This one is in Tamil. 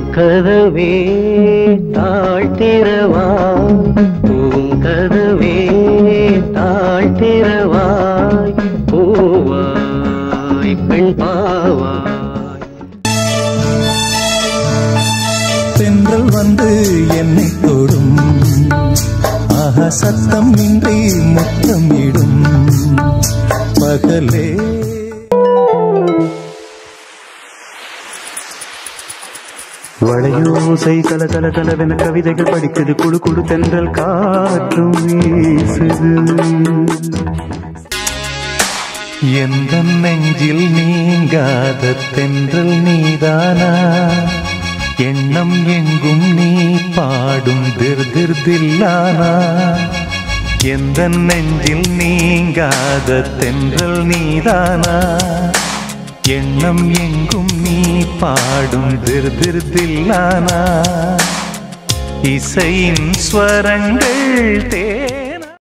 கதவே தாழ்த்திரவாய் பூங்கதவே தாழ்த்திரவாய் பூவாய் பெண் பாவாய் தென்றல் வந்து என்னை தொடும் ஆஹா சத்தம் இன்றி முத்தமிடும் பகலே வளையோசை கல கல கலவென கவிதைகள் படிக்குது குழு குழு தென்றல் காற்றும் வீசுது எந்த நெஞ்சில் நீங்காத தென்றல் நீதானா எண்ணம் எங்கும் நீ பாடும் திர் திர் தில்லானா எந்த நெஞ்சில் நீங்காத தென்றல் நீதானா எண்ணம் எங்கும் நீ பாடும் திர் திர் தில்லானா இசையின் ஸ்வரங்கள் தே